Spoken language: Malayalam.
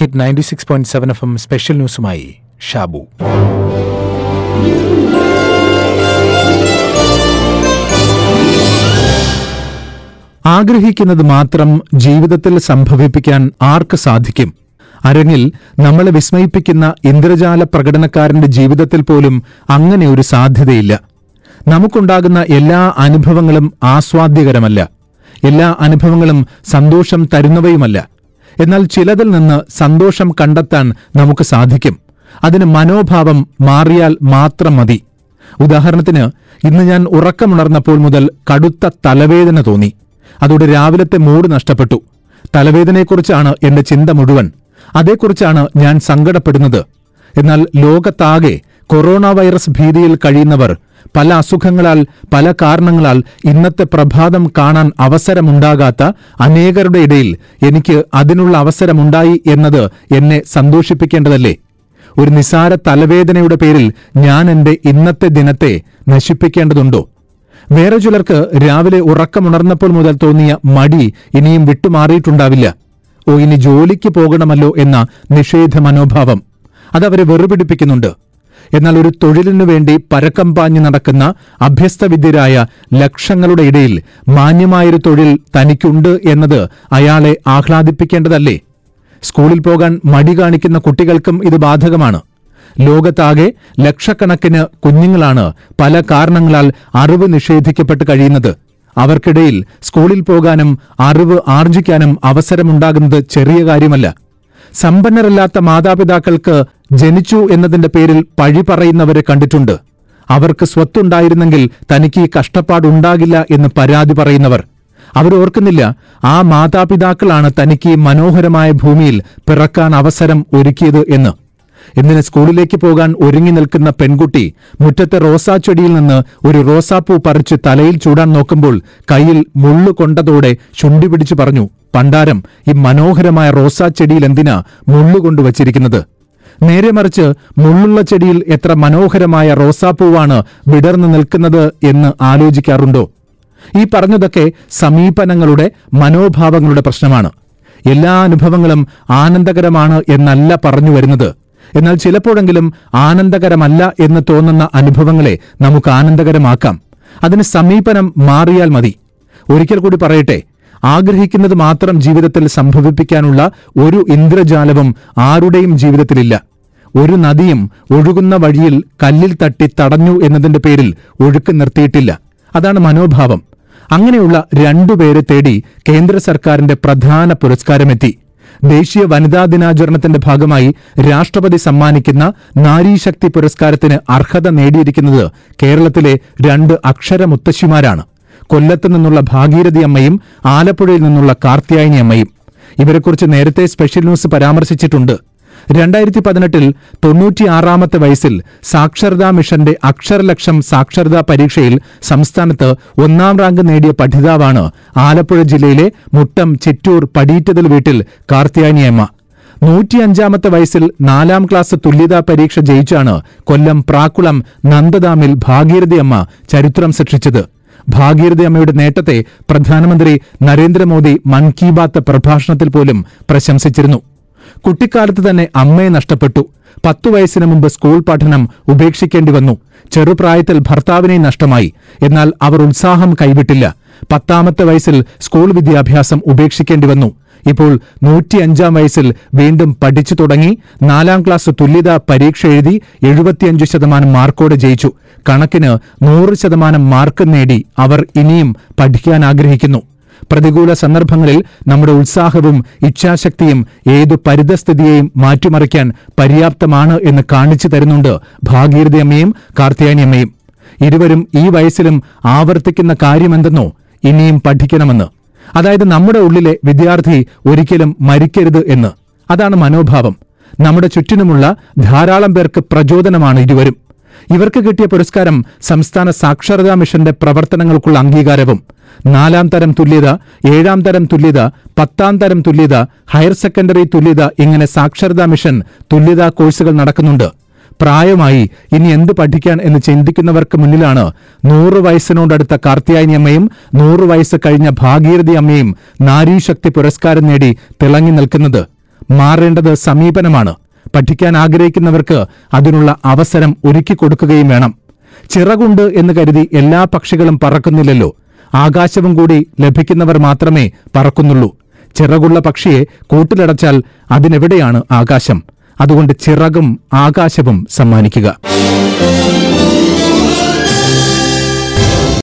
hit ninety six point seven F M special ന്യൂസുമായി ഷാബു ആഗ്രഹിക്കുന്നത് മാത്രം ജീവിതത്തിൽ സംഭവിപ്പിക്കാൻ ആർക്ക് സാധിക്കും അരങ്ങിൽ നമ്മളെ വിസ്മയിപ്പിക്കുന്ന ഇന്ദ്രജാല പ്രകടനക്കാരന്റെ ജീവിതത്തിൽ പോലും അങ്ങനെ ഒരു സാധ്യതയില്ല നമുക്കുണ്ടാകുന്ന എല്ലാ അനുഭവങ്ങളും ആസ്വാദ്യകരമല്ല എല്ലാ അനുഭവങ്ങളും സന്തോഷം തരുന്നവയുമല്ല എന്നാൽ ചിലതിൽ നിന്ന് സന്തോഷം കണ്ടെത്താൻ നമുക്ക് സാധിക്കും അതിന് മനോഭാവം മാറിയാൽ മാത്രം മതി ഉദാഹരണത്തിന് ഇന്ന് ഞാൻ ഉറക്കമുണർന്നപ്പോൾ മുതൽ കടുത്ത തലവേദന തോന്നി അതോടെ രാവിലത്തെ മൂഡ് നഷ്ടപ്പെട്ടു തലവേദനയെക്കുറിച്ചാണ് എന്റെ ചിന്ത മുഴുവൻ അതേക്കുറിച്ചാണ് ഞാൻ സങ്കടപ്പെടുന്നത് എന്നാൽ ലോകത്താകെ കൊറോണ വൈറസ് ഭീതിയിൽ കഴിയുന്നവർ പല അസുഖങ്ങളാൽ പല കാരണങ്ങളാൽ ഇന്നത്തെ പ്രഭാതം കാണാൻ അവസരമുണ്ടാകാത്ത അനേകരുടെ ഇടയിൽ എനിക്ക് അതിനുള്ള അവസരമുണ്ടായി എന്നത് എന്നെ സന്തോഷിപ്പിക്കേണ്ടതല്ലേ ഒരു നിസാര തലവേദനയുടെ പേരിൽ ഞാൻ എന്റെ ഇന്നത്തെ ദിനത്തെ നശിപ്പിക്കേണ്ടതുണ്ടോ വേറെ ചിലർക്ക് രാവിലെ ഉറക്കമുണർന്നപ്പോൾ മുതൽ തോന്നിയ മടി ഇനിയും വിട്ടുമാറിയിട്ടുണ്ടാവില്ല ഓ ഇനി ജോലിക്ക് പോകണമല്ലോ എന്ന നിഷേധ മനോഭാവം അതവരെ വെറുപിടിപ്പിക്കുന്നുണ്ട് എന്നാൽ ഒരു തൊഴിലിനു വേണ്ടി പരക്കം പാഞ്ഞു നടക്കുന്ന അഭ്യസ്തവിദ്യരായ ലക്ഷങ്ങളുടെ ഇടയിൽ മാന്യമായൊരു തൊഴിൽ തനിക്കുണ്ട് എന്നത് അയാളെ ആഹ്ലാദിപ്പിക്കേണ്ടതല്ലേ സ്കൂളിൽ പോകാൻ മടി കാണിക്കുന്ന കുട്ടികൾക്കും ഇത് ബാധകമാണ് ലോകത്താകെ ലക്ഷക്കണക്കിന് കുഞ്ഞുങ്ങളാണ് പല കാരണങ്ങളാൽ അറിവ് നിഷേധിക്കപ്പെട്ട് കഴിയുന്നത് അവർക്കിടയിൽ സ്കൂളിൽ പോകാനും അറിവ് ആർജിക്കാനും അവസരമുണ്ടാകുന്നത് ചെറിയ കാര്യമല്ല സമ്പന്നരല്ലാത്ത മാതാപിതാക്കൾക്ക് ജനിച്ചു എന്നതിന്റെ പേരിൽ പഴി പറയുന്നവരെ കണ്ടിട്ടുണ്ട് അവർക്ക് സ്വത്തുണ്ടായിരുന്നെങ്കിൽ തനിക്ക് ഈ കഷ്ടപ്പാടുണ്ടാകില്ല എന്ന് പരാതി പറയുന്നവർ അവരോർക്കുന്നില്ല ആ മാതാപിതാക്കളാണ് തനിക്ക് ഈ മനോഹരമായ ഭൂമിയിൽ പിറക്കാൻ അവസരം ഒരുക്കിയത് എന്ന് എന്തിന് സ്കൂളിലേക്ക് പോകാൻ ഒരുങ്ങി നിൽക്കുന്ന പെൺകുട്ടി മുറ്റത്തെ റോസാച്ചെടിയിൽ നിന്ന് ഒരു റോസാപ്പൂ പറിച്ച് തലയിൽ ചൂടാൻ നോക്കുമ്പോൾ കയ്യിൽ മുള്ളു കൊണ്ടതോടെ ചുണ്ടി പിടിച്ചു പറഞ്ഞു പണ്ടാരം ഈ മനോഹരമായ റോസാച്ചെടിയിൽ എന്തിനാ മുള്ളു കൊണ്ടുവച്ചിരിക്കുന്നത് നേരെ മറിച്ച് മുള്ളുള്ള ചെടിയിൽ എത്ര മനോഹരമായ റോസാപ്പൂവാണ് വിടർന്നു നിൽക്കുന്നത് എന്ന് ആലോചിക്കാറുണ്ടോ ഈ പറഞ്ഞതൊക്കെ സമീപനങ്ങളുടെ മനോഭാവങ്ങളുടെ പ്രശ്നമാണ് എല്ലാ അനുഭവങ്ങളും ആനന്ദകരമാണ് എന്നല്ല പറഞ്ഞു വരുന്നത് എന്നാൽ ചിലപ്പോഴെങ്കിലും ആനന്ദകരമല്ല എന്ന് തോന്നുന്ന അനുഭവങ്ങളെ നമുക്ക് ആനന്ദകരമാക്കാം അതിന് സമീപനം മാറിയാൽ മതി ഒരിക്കൽ കൂടി പറയട്ടെ ആഗ്രഹിക്കുന്നത് മാത്രം ജീവിതത്തിൽ സംഭവിപ്പിക്കാനുള്ള ഒരു ഇന്ദ്രജാലവും ആരുടെയും ജീവിതത്തിലില്ല ഒരു നദിയും ഒഴുകുന്ന വഴിയിൽ കല്ലിൽ തട്ടി തടഞ്ഞു എന്നതിന്റെ പേരിൽ ഒഴുക്ക് നിർത്തിയിട്ടില്ല അതാണ് മനോഭാവം അങ്ങനെയുള്ള രണ്ടുപേരെ തേടി കേന്ദ്ര സർക്കാരിന്റെ പ്രധാന പുരസ്കാരമെത്തി ദേശീയ വനിതാ ദിനാചരണത്തിന്റെ ഭാഗമായി രാഷ്ട്രപതി സമ്മാനിക്കുന്ന നാരീശക്തി പുരസ്കാരത്തിന് അർഹത നേടിയിരിക്കുന്നത് കേരളത്തിലെ രണ്ട് അക്ഷര മുത്തശ്ശിമാരാണ് കൊല്ലത്ത് നിന്നുള്ള ഭാഗീരഥി അമ്മയും ആലപ്പുഴയിൽ നിന്നുള്ള കാർത്തിയായനി അമ്മയും ഇവരെക്കുറിച്ച് നേരത്തെ സ്പെഷ്യൽ ന്യൂസ് പരാമർശിച്ചിട്ടുണ്ട് രണ്ടായിരത്തി പതിനെട്ടിൽ തൊണ്ണൂറ്റിയാറാമത്തെ വയസ്സിൽ സാക്ഷരതാ മിഷന്റെ അക്ഷരലക്ഷം സാക്ഷരതാ പരീക്ഷയിൽ സംസ്ഥാനത്ത് ഒന്നാം റാങ്ക് നേടിയ പഠിതാവാണ് ആലപ്പുഴ ജില്ലയിലെ മുട്ടം ചിറ്റൂർ പടീറ്റതിൽ വീട്ടിൽ കാർത്തിയാനിയമ്മ നൂറ്റിയഞ്ചാമത്തെ വയസ്സിൽ നാലാം ക്ലാസ് തുല്യതാ പരീക്ഷ ജയിച്ചാണ് കൊല്ലം പ്രാക്കുളം നന്ദദാമിൽ ഭാഗീരഥി അമ്മ ചരിത്രം സൃഷ്ടിച്ചത് ഭാഗീരഥി അമ്മയുടെ നേട്ടത്തെ പ്രധാനമന്ത്രി നരേന്ദ്രമോദി മൻ കി ബാത്ത് പ്രഭാഷണത്തിൽ പോലും പ്രശംസിച്ചിരുന്നു കുട്ടിക്കാലത്ത് തന്നെ അമ്മയെ നഷ്ടപ്പെട്ടു പത്തു വയസ്സിന് മുമ്പ് സ്കൂൾ പഠനം ഉപേക്ഷിക്കേണ്ടി വന്നു ചെറുപ്രായത്തിൽ ഭർത്താവിനെ നഷ്ടമായി എന്നാൽ അവർ ഉത്സാഹം കൈവിട്ടില്ല പത്താമത്തെ വയസ്സിൽ സ്കൂൾ വിദ്യാഭ്യാസം ഉപേക്ഷിക്കേണ്ടി വന്നു ഇപ്പോൾ നൂറ്റിയഞ്ചാം വയസ്സിൽ വീണ്ടും പഠിച്ചു തുടങ്ങി നാലാം ക്ലാസ് തുല്യതാ പരീക്ഷ എഴുതി എഴുപത്തിയഞ്ച് ശതമാനം മാർക്കോടെ ജയിച്ചു കണക്കിന് നൂറ് ശതമാനം മാർക്ക് നേടി അവർ ഇനിയും പഠിക്കാൻ ആഗ്രഹിക്കുന്നു പ്രതികൂല സന്ദർഭങ്ങളിൽ നമ്മുടെ ഉത്സാഹവും ഇച്ഛാശക്തിയും ഏതു പരിതസ്ഥിതിയെയും മാറ്റിമറിക്കാൻ പര്യാപ്തമാണ് എന്ന് കാണിച്ചു തരുന്നുണ്ട് ഭാഗീരഥിയമ്മയും കാർത്തിയാനിയമ്മയും ഇരുവരും ഈ വയസ്സിലും ആവർത്തിക്കുന്ന കാര്യമെന്തെന്നോ ഇനിയും പഠിക്കണമെന്ന് അതായത് നമ്മുടെ ഉള്ളിലെ വിദ്യാർത്ഥി ഒരിക്കലും മരിക്കരുത് എന്ന് അതാണ് മനോഭാവം നമ്മുടെ ചുറ്റിനുമുള്ള ധാരാളം പേർക്ക് പ്രചോദനമാണ് ഇരുവരും ഇവർക്ക് കിട്ടിയ പുരസ്കാരം സംസ്ഥാന സാക്ഷരതാ മിഷന്റെ പ്രവർത്തനങ്ങൾക്കുള്ള അംഗീകാരവും നാലാം തരം തുല്യത ഏഴാം തരം തുല്യത പത്താം തരം തുല്യത ഹയർ സെക്കൻഡറി തുല്യത ഇങ്ങനെ സാക്ഷരതാ മിഷൻ തുല്യതാ കോഴ്സുകൾ നടക്കുന്നുണ്ട് പ്രായമായി ഇനി എന്ത് പഠിക്കാൻ എന്ന് ചിന്തിക്കുന്നവർക്ക് മുന്നിലാണ് നൂറ് വയസ്സിനോടടുത്ത കാർത്തിയായനി അമ്മയും നൂറ് വയസ്സ് കഴിഞ്ഞ ഭാഗീരഥി അമ്മയും നാരീശക്തി പുരസ്കാരം നേടി തിളങ്ങി നിൽക്കുന്നത് മാറേണ്ടത് സമീപനമാണ് പഠിക്കാൻ ആഗ്രഹിക്കുന്നവർക്ക് അതിനുള്ള അവസരം ഒരുക്കി കൊടുക്കുകയും വേണം ചിറകുണ്ട് എന്ന് കരുതി എല്ലാ പക്ഷികളും പറക്കുന്നില്ലല്ലോ ആകാശവും കൂടി ലഭിക്കുന്നവർ മാത്രമേ പറക്കുന്നുള്ളൂ ചിറകുള്ള പക്ഷിയെ കൂട്ടിലടച്ചാൽ അതിനെവിടെയാണ് ആകാശം അതുകൊണ്ട് ചിറകും ആകാശവും സമ്മാനിക്കുക